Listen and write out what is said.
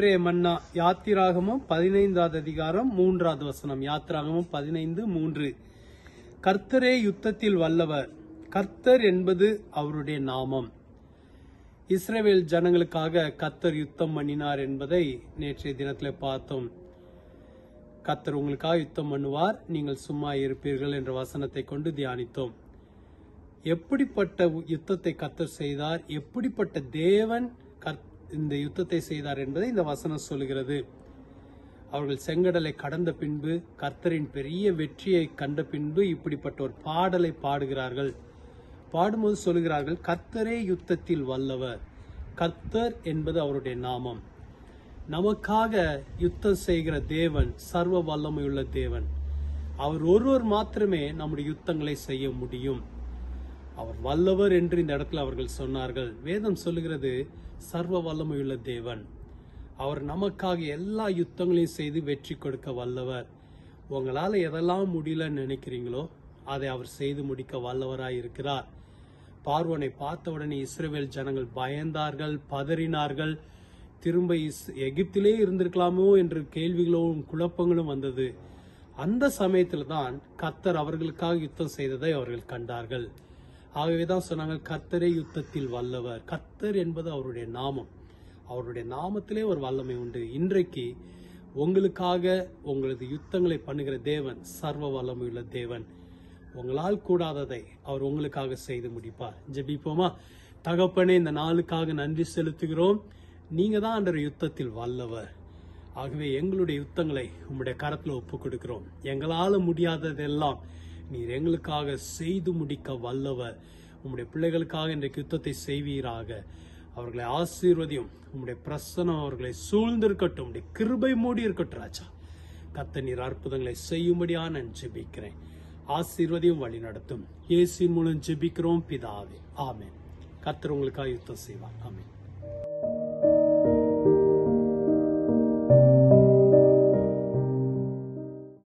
இன்றைய மன்னா யாத்திராகமும் பதினைந்தாவது அதிகாரம் மூன்றாவது வசனம் யாத்திராகமும் பதினைந்து மூன்று கர்த்தரே யுத்தத்தில் வல்லவர் கர்த்தர் என்பது அவருடைய நாமம் இஸ்ரவேல் ஜனங்களுக்காக கர்த்தர் யுத்தம் பண்ணினார் என்பதை நேற்றைய தினத்தில் பார்த்தோம் கர்த்தர் உங்களுக்காக யுத்தம் பண்ணுவார் நீங்கள் சும்மா இருப்பீர்கள் என்ற வசனத்தை கொண்டு தியானித்தோம் எப்படிப்பட்ட யுத்தத்தை கர்த்தர் செய்தார் எப்படிப்பட்ட தேவன் கர்த்- இந்த யுத்தத்தை செய்தார் என்பதை இந்த வசனம் சொல்கிறது அவர்கள் செங்கடலை கடந்த பின்பு கர்த்தரின் பெரிய வெற்றியை கண்ட பின்பு இப்படிப்பட்ட ஒரு பாடலை பாடுகிறார்கள் பாடும்போது சொல்கிறார்கள் கர்த்தரே யுத்தத்தில் வல்லவர் கர்த்தர் என்பது அவருடைய நாமம் நமக்காக யுத்தம் செய்கிற தேவன் சர்வ வல்லமையுள்ள தேவன் அவர் ஒருவர் மாத்திரமே நம்முடைய யுத்தங்களை செய்ய முடியும் அவர் வல்லவர் என்று இந்த இடத்துல அவர்கள் சொன்னார்கள் வேதம் சொல்லுகிறது சர்வ வல்லமையுள்ள தேவன் அவர் நமக்காக எல்லா யுத்தங்களையும் செய்து வெற்றி கொடுக்க வல்லவர் உங்களால எதெல்லாம் முடியலன்னு நினைக்கிறீங்களோ அதை அவர் செய்து முடிக்க வல்லவராய் இருக்கிறார் பார்வனை பார்த்த உடனே இஸ்ரவேல் ஜனங்கள் பயந்தார்கள் பதறினார்கள் திரும்ப இஸ்- எகிப்திலே இருந்திருக்கலாமோ என்று கேள்விகளும் குழப்பங்களும் வந்தது அந்த சமயத்தில் தான் கர்த்தர் அவர்களுக்காக யுத்தம் செய்ததை அவர்கள் கண்டார்கள் ஆகவேதான் சொன்னாங்க கர்த்தரே யுத்தத்தில் வல்லவர் கர்த்தர் என்பது அவருடைய நாமம் அவருடைய நாமத்திலே ஒரு வல்லமை உண்டு இன்றைக்கு உங்களுக்காக உங்களது யுத்தங்களை பண்ணுகிற தேவன் சர்வ வல்லமையுள்ள தேவன் உங்களால் கூடாததை அவர் உங்களுக்காக செய்து முடிப்பார் ஜெபிப்போமா தகப்பனே இந்த நாளுக்காக நன்றி செலுத்துகிறோம் நீங்க தான் அந்த யுத்தத்தில் வல்லவர் ஆகவே எங்களுடைய யுத்தங்களை உம்முடைய கரத்துல ஒப்பு கொடுக்கிறோம் எங்களால முடியாததெல்லாம் நீர் எங்களுக்காக செய்து முடிக்க வல்லவர் உம்முடைய பிள்ளைகளுக்காக இன்றைக்கு யுத்தத்தை செய்வீராக அவர்களை ஆசீர்வதியும் உம்முடைய பிரசனம் அவர்களை சூழ்ந்திருக்கட்டும் உம்முடைய கிருபை மூடி இருக்கட்டும் ராஜா கத்த நீர் அற்புதங்களை செய்யும்படியா நான் ஜெபிக்கிறேன் ஆசீர்வதியும் வழி நடத்தும் இயேசுவின் மூலம் ஜெபிக்கிறோம் பிதாவே ஆமென் கத்தர் உங்களுக்காக யுத்தம் செய்வார் ஆமென்